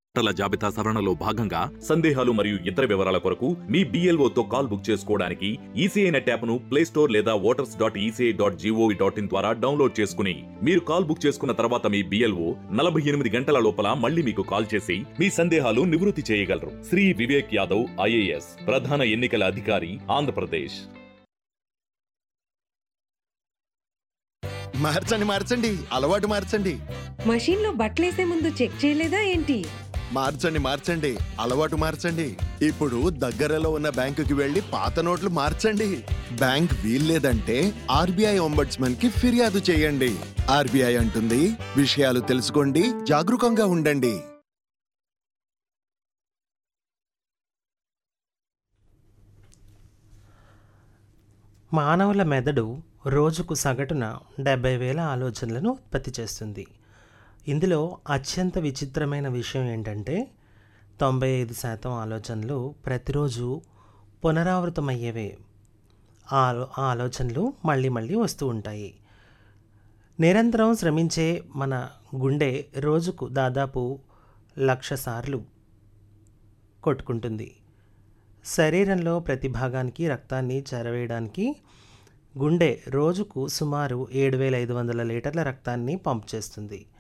ఓటర్ల జాబితా సవరణలో భాగంగా సందేహాలు మరియు ఇతర వివరాల కొరకు మీ BLO తో కాల్ బుక్ చేసుకోవడానికి ఈసీఐ నెట్ యాప్ను ప్లే స్టోర్ లేదా voters dot ECI dot gov dot in ద్వారా డౌన్లోడ్ చేసుకుని మీరు కాల్ బుక్ చేసుకున్న తర్వాత మీ బిఎల్ఓ నలభై ఎనిమిది గంటల లోపల మళ్ళీ మీకు కాల్ చేసి మీ సందేహాలు నివృత్తి చేయగలరు శ్రీ వివేక్ యాదవ్ ఐఏఎస్ ప్రధాన ఎన్నికల అధికారి ఆంధ్రప్రదేశ్ మార్చండి మార్చండి అలవాటు మార్చండి మషీన్లో బట్టలేసే ముందు చెక్ చేయలేదా ఏంటి మార్చండి మార్చండి అలవాటు మార్చండి ఇప్పుడు దగ్గరలో ఉన్న బ్యాంకుకి వెళ్లి పాత నోట్లు మార్చండి బ్యాంక్ వీల్లేదంటే ఆర్బీఐ ఒంబడ్స్మన్ కి ఫిర్యాదు చేయండి ఆర్బీఐ అంటుంది విషయాలు తెలుసుకోండి జాగరూకంగా ఉండండి మానవుల మెదడు రోజుకు సగటున డెబ్బై వేల ఆలోచనలను ఉత్పత్తి చేస్తుంది ఇందులో అత్యంత విచిత్రమైన విషయం ఏంటంటే తొంభై ఐదు శాతం ఆలోచనలు ప్రతిరోజు పునరావృతమయ్యేవే ఆ ఆలో- ఆ ఆలోచనలు మళ్ళీ మళ్ళీ వస్తూ ఉంటాయి నిరంతరం శ్రమించే మన గుండె రోజుకు దాదాపు లక్ష సార్లు కొట్టుకుంటుంది శరీరంలో ప్రతి భాగానికి రక్తాన్ని చేరవేయడానికి గుండె రోజుకు సుమారు ఏడు వేల ఐదు వందల లీటర్ల రక్తాన్ని పంప్ చేస్తుంది